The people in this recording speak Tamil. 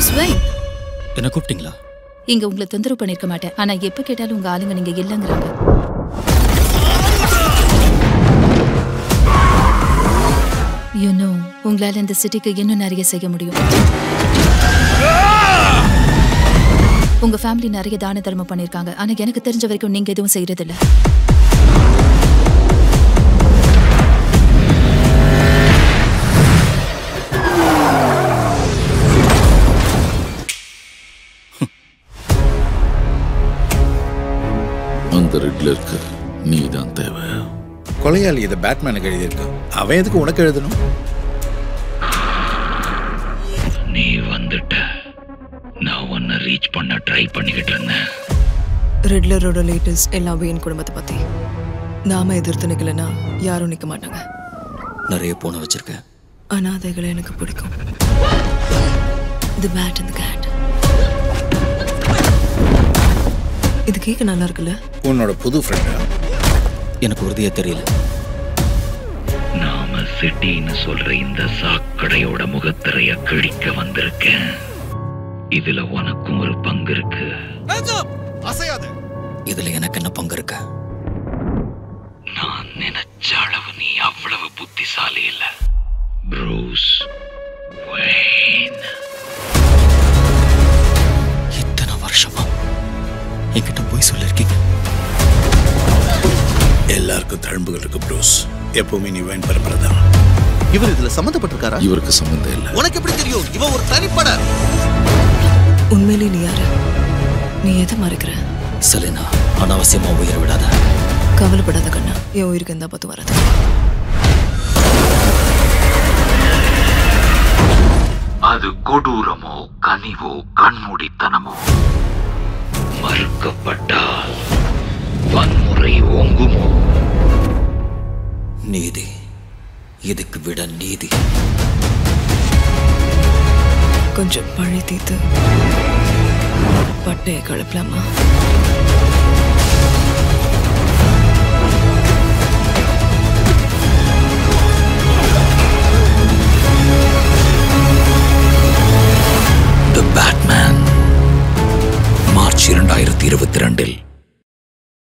ப்ரூஸ் வெயின் என்ன கூப்பிட்டீங்களா இங்க உங்களை தொந்தரவு பண்ணிருக்க மாட்டேன் ஆனா எப்ப கேட்டாலும் உங்க ஆளுங்க நீங்க இல்லங்கறாங்க யூ நோ உங்களால இந்த சிட்டிக்கு இன்னும் நிறைய செய்ய முடியும் உங்க ஃபேமிலி நிறைய தான தர்மம் பண்ணிருக்காங்க ஆனா எனக்கு தெரிஞ்ச வரைக்கும் நீங்க எதுவும் செய்யறது இல்ல அந்த ரெட்லருக்கு நீ தான் தேவை கொலையாளி இதை பேட்மேனுக்கு எழுதியிருக்கான் அவன் எதுக்கு உனக்கு எழுதணும் நீ வந்துட்ட நான் உன்னை ரீச் பண்ண ட்ரை பண்ணிக்கிட்டு இருந்தேன் ரெட்லரோட லேட்டஸ்ட் எல்லா வெயின் குடும்பத்தை பத்தி நாம எதிர்த்து நிக்கலனா யாரும் நிக்க மாட்டாங்க நிறைய போன வச்சிருக்கேன் அனாதைகளை எனக்கு பிடிக்கும் தி பேட் அண்ட் கேட் இது கேட்க நல்லா இருக்குல்ல உன்னோட புது ஃப்ரெண்டா எனக்கு உறுதியா தெரியல நாம சிட்டின்னு சொல்ற இந்த சாக்கடையோட முகத்திரைய கிழிக்க வந்திருக்கேன் இதுல உனக்கும் ஒரு பங்கு இருக்கு இதுல எனக்கு என்ன பங்கு இருக்கு நான் நினைச்ச அளவு நீ அவ்வளவு புத்திசாலி இல்ல ப்ரூஸ் வெயின் இத்தனை வருஷமா என்கிட்ட போய் சொல்லிருக்கீங்க எல்லாருக்கும் தழும்புகள் இருக்கு ப்ரூஸ் எப்பவுமே நீ வேன் பரம்பரை தான் இவர் இதுல சம்மந்தப்பட்டிருக்காரா இவருக்கு சம்மந்தம் இல்லை உனக்கு எப்படி தெரியும் இவ ஒரு தனிப்பட உண்மையிலே நீ யாரு நீ எதை மறைக்கிற செலினா அனாவசியமா உயிரை விடாத கவலைப்படாத கண்ணா என் உயிருக்கு எந்த பத்து வராது அது கொடூரமோ கனிவோ கண்மூடித்தனமோ மறுக்கப்பட்டால் வன்முறை ஓங்குமோ நீதி இதுக்கு விட நீதி கொஞ்சம் பழி தீத்து பட்டைய கலப்பலாமா த பேட்மேன் மார்ச் இரண்டாயிரத்தி இருபத்தி ரெண்டில்